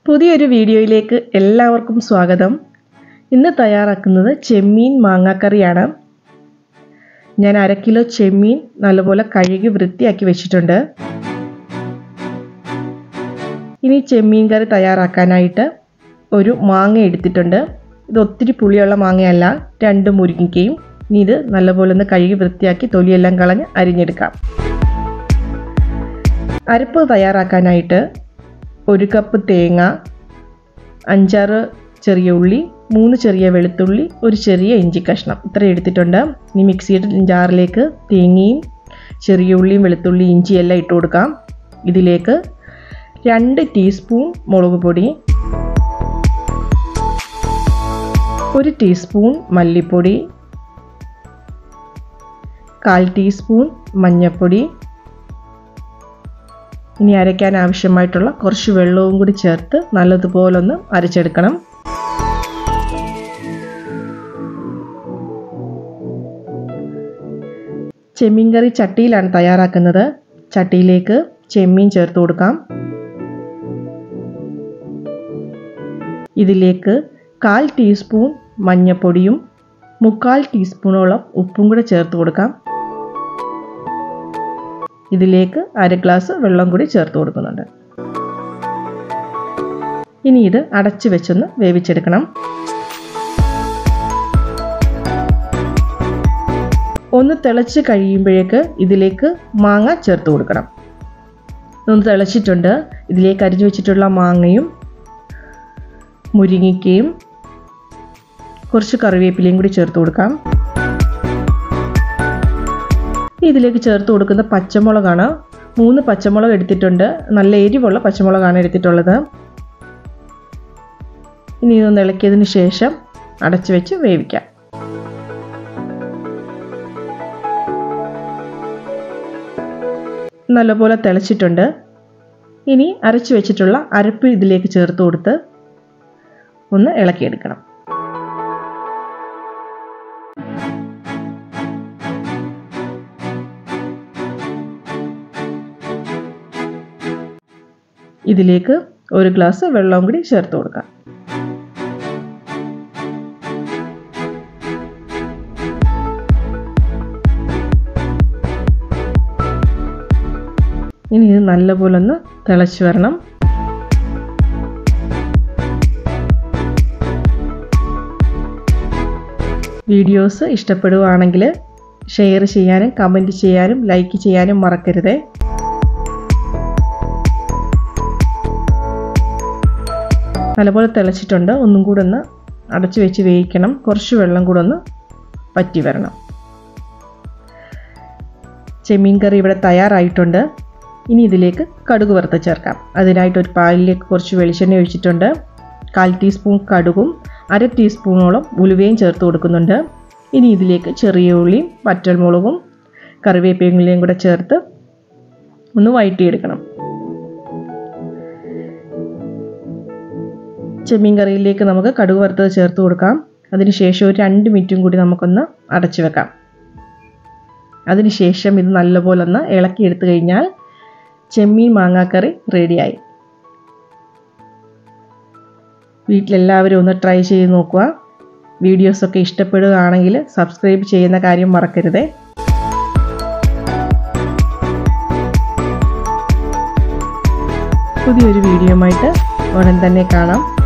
പുതിയൊരു വീഡിയോയിലേക്ക് എല്ലാവർക്കും സ്വാഗതം ഇന്ന് തയ്യാറാക്കുന്നത് ചെമ്മീൻ മാങ്ങാക്കറിയാണ് ഞാൻ അര കിലോ ചെമ്മീൻ നല്ലപോലെ കഴുകി വൃത്തിയാക്കി വെച്ചിട്ടുണ്ട് ഇനി ചെമ്മീൻ കറി തയ്യാറാക്കാനായിട്ട് ഒരു മാങ്ങ എടുത്തിട്ടുണ്ട് ഇത് ഒത്തിരി പുളിയുള്ള മാങ്ങയല്ല രണ്ട് മുരിങ്ങയ്ക്കയും ഇനി ഇത് നല്ലപോലെ ഒന്ന് കഴുകി വൃത്തിയാക്കി തൊലിയെല്ലാം കളഞ്ഞ് അരിഞ്ഞെടുക്കാം അരപ്പ് തയ്യാറാക്കാനായിട്ട് ഒരു കപ്പ് തേങ്ങ അഞ്ചാറ് ചെറിയ ഉള്ളി മൂന്ന് ചെറിയ വെളുത്തുള്ളി ഒരു ചെറിയ ഇഞ്ചി കഷ്ണം ഇത്ര എടുത്തിട്ടുണ്ട് ഇനി മിക്സിയുടെ ജാറിലേക്ക് തേങ്ങയും ചെറിയ ഉള്ളിയും വെളുത്തുള്ളി ഇഞ്ചി എല്ലാം ഇട്ട് കൊടുക്കാം ഇതിലേക്ക് രണ്ട് ടീസ്പൂൺ മുളക് പൊടി ഒരു ടീസ്പൂൺ മല്ലിപ്പൊടി കാൽ ടീസ്പൂൺ മഞ്ഞൾപ്പൊടി ഇനി അരയ്ക്കാൻ ആവശ്യമായിട്ടുള്ള കുറച്ച് വെള്ളവും കൂടി ചേർത്ത് നല്ലതുപോലെ ഒന്ന് അരച്ചെടുക്കണം ചെമ്മീൻ കറി ചട്ടിയിലാണ് തയ്യാറാക്കുന്നത് ചട്ടിയിലേക്ക് ചെമ്മീൻ ചേർത്ത് കൊടുക്കാം ഇതിലേക്ക് കാൽ ടീസ്പൂൺ മഞ്ഞൾപ്പൊടിയും മുക്കാൽ ടീസ്പൂണോളം ഉപ്പും കൂടെ ചേർത്ത് കൊടുക്കാം ഇതിലേക്ക് അര ഗ്ലാസ് വെള്ളം കൂടി ചേർത്ത് കൊടുക്കുന്നുണ്ട് ഇനി ഇത് അടച്ചു വെച്ചൊന്ന് വേവിച്ചെടുക്കണം ഒന്ന് തിളച്ച് കഴിയുമ്പോഴേക്ക് ഇതിലേക്ക് മാങ്ങ ചേർത്ത് കൊടുക്കണം ഒന്ന് തിളച്ചിട്ടുണ്ട് ഇതിലേക്ക് അരിഞ്ഞു വെച്ചിട്ടുള്ള മാങ്ങയും മുരിങ്ങയ്ക്കയും കുറച്ച് കറിവേപ്പിലയും കൂടി ചേർത്ത് കൊടുക്കാം ഇതിലേക്ക് ചേർത്ത് കൊടുക്കുന്ന പച്ചമുളകാണ് മൂന്ന് പച്ചമുളക് എടുത്തിട്ടുണ്ട് നല്ല എരിവുള്ള പച്ചമുളകാണ് എടുത്തിട്ടുള്ളത് ഇനി ഇതൊന്ന് ഇളക്കിയതിന് ശേഷം അടച്ചു വെച്ച് വേവിക്കാം നല്ലപോലെ തിളച്ചിട്ടുണ്ട് ഇനി അരച്ചു വെച്ചിട്ടുള്ള അരപ്പ് ഇതിലേക്ക് ചേർത്ത് കൊടുത്ത് ഒന്ന് ഇളക്കിയെടുക്കണം ഇതിലേക്ക് ഒരു ഗ്ലാസ് വെള്ളം കൂടി ചേർത്ത് കൊടുക്കാം ഇനി ഇത് നല്ലപോലെ ഒന്ന് തിളച്ച് വരണം വീഡിയോസ് ഇഷ്ടപ്പെടുകയാണെങ്കിൽ ഷെയർ ചെയ്യാനും കമൻറ്റ് ചെയ്യാനും ലൈക്ക് ചെയ്യാനും മറക്കരുതേ നല്ലപോലെ തിളച്ചിട്ടുണ്ട് ഒന്നും കൂടെ ഒന്ന് അടച്ചു വെച്ച് വേവിക്കണം കുറച്ച് വെള്ളം കൂടെ ഒന്ന് പറ്റി വരണം ചെമ്മീൻ കറി ഇവിടെ തയ്യാറായിട്ടുണ്ട് ഇനി ഇതിലേക്ക് കടുക് വറുത്ത് ചേർക്കാം അതിനായിട്ട് ഒരു പാലിലേക്ക് കുറച്ച് വെളിച്ചെണ്ണ ഒഴിച്ചിട്ടുണ്ട് കാൽ ടീസ്പൂൺ കടുകും അര ടീസ്പൂണോളം ഉലുവയും ചേർത്ത് കൊടുക്കുന്നുണ്ട് ഇനി ഇതിലേക്ക് ചെറിയ ഉള്ളിയും വറ്റൽമുളകും കറിവേപ്പിലയും കൂടെ ചേർത്ത് ഒന്ന് വഴറ്റിയെടുക്കണം ചെമ്മീൻ കറിയിലേക്ക് നമുക്ക് കടുക് വറുത്തത് ചേർത്ത് കൊടുക്കാം അതിനുശേഷം ഒരു രണ്ട് മിനിറ്റും കൂടി നമുക്കൊന്ന് അടച്ചു വെക്കാം അതിനുശേഷം ഇത് നല്ലപോലെ ഒന്ന് ഇളക്കി എടുത്തു കഴിഞ്ഞാൽ ചെമ്മീൻ മാങ്ങാക്കറി റെഡിയായി വീട്ടിലെല്ലാവരും ഒന്ന് ട്രൈ ചെയ്ത് നോക്കുക വീഡിയോസൊക്കെ ഇഷ്ടപ്പെടുകയാണെങ്കിൽ സബ്സ്ക്രൈബ് ചെയ്യുന്ന കാര്യം മറക്കരുതേ പുതിയൊരു വീഡിയോയുമായിട്ട് ഉടൻ തന്നെ കാണാം